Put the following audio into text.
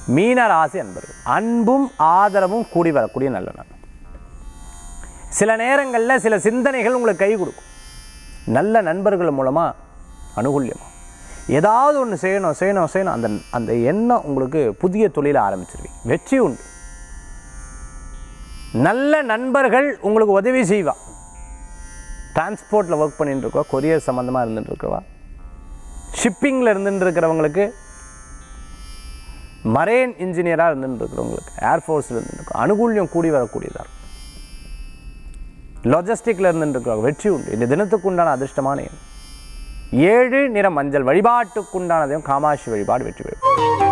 மீன ராசி அன்பர்கள் அன்பும் ஆதரவும் கூடி வரக்கூடிய நல்ல நாள் சில நேரங்களில் சில சிந்தனைகள் உங்களுக்கு கை கொடுக்கும் நல்ல நண்பர்கள் மூலமாக அனுகூல்யமாக ஏதாவது ஒன்று செய்யணும் செய்யணும் செய்யணும் அந்த அந்த எண்ணம் உங்களுக்கு புதிய தொழிலை ஆரம்பிச்சிருவீங்க வெற்றி உண்டு நல்ல நண்பர்கள் உங்களுக்கு உதவி செய்வா டிரான்ஸ்போர்ட்டில் ஒர்க் பண்ணிட்டு இருக்கவா கொரியர் சம்மந்தமாக இருந்துட்டு இருக்கவா ஷிப்பிங்கில் இருந்துட்டு இருக்கிறவங்களுக்கு மரேன் இன்ஜினியராக இருந்துட்டு இருக்கிறவங்களுக்கு ஏர்ஃபோர்ஸில் இருந்துட்டு இருக்கோம் அனுகூல்யம் கூடி வரக்கூடியதாக இருக்கும் லாஜிஸ்டிக்கில் இருந்துட்டு இருக்கிறவங்க வெற்றி உண்டு இந்த தினத்துக்கு உண்டான அதிர்ஷ்டமான எண் ஏழு நிற மஞ்சள் வழிபாட்டுக்குண்டானதையும் காமாட்சி வழிபாடு வெற்றி பெறும்